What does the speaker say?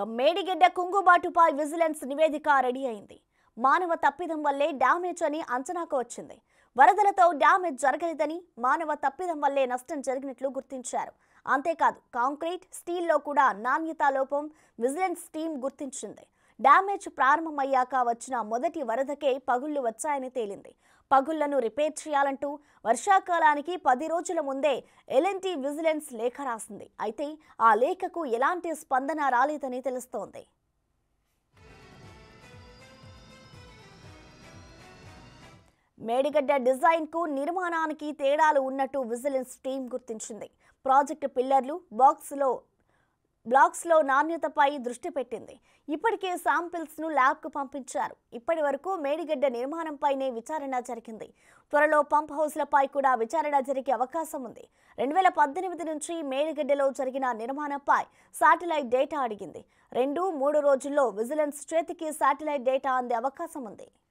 ఇక మేడిగడ్డ కుంగుబాటుపై విజిలెన్స్ నివేదిక రెడీ అయింది మానవ తప్పిదం వల్లే డ్యామేజ్ అని అంచనాకు వచ్చింది వరదలతో డ్యామేజ్ జరగలేదని మానవ తప్పిదం వల్లే నష్టం జరిగినట్లు గుర్తించారు అంతేకాదు కాంక్రీట్ స్టీల్లో కూడా నాణ్యతా లోపం విజిలెన్స్ టీం గుర్తించింది డ్యామేజ్ ప్రారంభమయ్యాక వచ్చిన మొదటి వరదకే పగుళ్లు వచ్చాయని తేలింది పగుళ్లను రిపేర్ చేయాలంటూ వర్షాకాలానికి పది రోజుల ముందే ఎల్ఎన్టీ విజిలెన్స్ లేఖ రాసింది అయితే ఆ లేఖకు ఎలాంటి స్పందన రాలేదని తెలుస్తోంది మేడిగడ్డ డిజైన్కు నిర్మాణానికి తేడాలు ఉన్నట్టు విజిలెన్స్ టీం గుర్తించింది ప్రాజెక్టు పిల్లర్లు బాక్స్లో బ్లాక్స్లో నాణ్యతపై దృష్టి పెట్టింది ఇప్పటికే శాంపిల్స్ను ల్యాబ్కు పంపించారు ఇప్పటి వరకు మేడిగడ్డ నిర్మాణంపైనే విచారణ జరిగింది త్వరలో పంప్ హౌస్లపై కూడా విచారణ జరిగే అవకాశం ఉంది రెండు వేల పద్దెనిమిది నుంచి మేడిగడ్డలో జరిగిన నిర్మాణంపై శాటిలైట్ డేటా అడిగింది రెండు మూడు రోజుల్లో విజిలెన్స్ చేతికి శాటిలైట్ డేటా అందే అవకాశం ఉంది